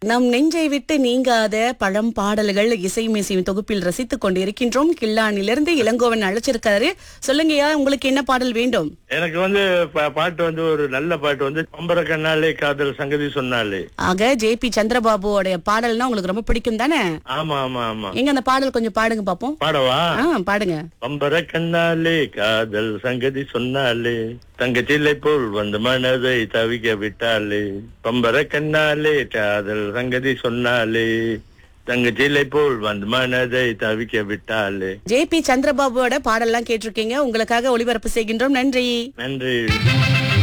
நம் நெஞ்சை விட்டு நீங்காத பழம் பாடல்கள் இசை மீசையும் தொகுப்பில் ரசித்துக் கொண்டிருக்கின்றோம் கில்லானிலிருந்து இளங்கோவன் அழைச்சிருக்காரு சொல்லுங்கய்யா உங்களுக்கு என்ன பாடல் வேண்டும் எனக்கு வந்து பா- பாட்டு வந்து ஒரு நல்ல பாட்டு வந்து பம்பர கண்ணாலே காதல் சங்கதி சொன்னாலே ஆக ஜே பி சந்திரபாபுவோட பாடல்னா உங்களுக்கு ரொம்ப பிடிக்கும் தானே ஆமா ஆமா ஆமா எங்க அந்த பாடல் கொஞ்சம் பாடுங்க பாப்போம் பாடவா ஆ பாடுங்க பம்பர கண்ணாலே காதல் சங்கதி சொன்னாலே தங்கச்சிலை போல் வந்து மனதை தவிக்க விட்டாலே பம்பர கண்ணாலே காதல் சங்கதி சொன்னாலே தங்கச்சிலை போல் வந்து மனதை தவிக்க விட்டாலே ஜே பி சந்திரபாபுவோட பாடல்லாம் கேட்டிருக்கீங்க உங்களுக்காக ஒளிபரப்பு செய்கின்றோம் நன்றி நன்றி